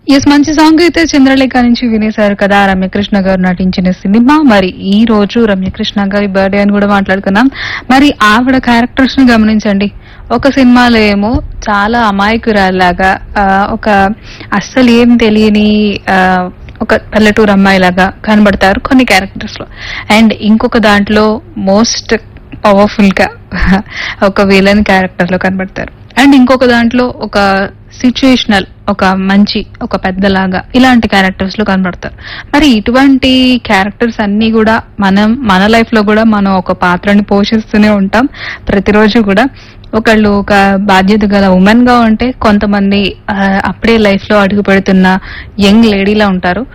yes మంచి song అయితే చంద్రలేఖ నుంచి వినేశారు కదా రమ్యకృష్ణ గారు నటించిన సినిమా మరి ఈ రోజు రమ్యకృష్ణ గారి బర్త్డే అని కూడా మాట్లాడుకున్నాం మరి ఆవిడ క్యారెక్టర్స్ ని గమనించండి ఒక సినిమాలో ఏమో చాలా అమాయకురాలాగా ఆ, ఒక అస్సలు ఏం తెలియని ఆ, ఒక పల్లెటూరు అమ్మాయి లాగా కనబడతారు కొన్ని క్యారెక్టర్స్ లో అండ్ ఇంకొక దాంట్లో మోస్ట్ పవర్ఫుల్ గా ఒక విలన్ క్యారెక్టర్ లో కనబడతారు అండ్ ఇంకొక దాంట్లో ఒక సిచ్యుయేషనల్ ఒక మంచి ఒక పెద్దలాగా ఇలాంటి క్యారెక్టర్స్ లో కనబడతారు మరి ఇటువంటి క్యారెక్టర్స్ అన్ని కూడా మనం మన లైఫ్ లో కూడా మనం ఒక పాత్రని పోషిస్తూనే ఉంటాం ప్రతిరోజు కూడా ఒకళ్ళు ఒక బాధ్యత గల ఉమెన్ గా ఉంటే కొంతమంది ఆ, అప్పుడే లైఫ్ లో అడుగు పెడుతున్న యంగ్ లేడీలా ఉంటారు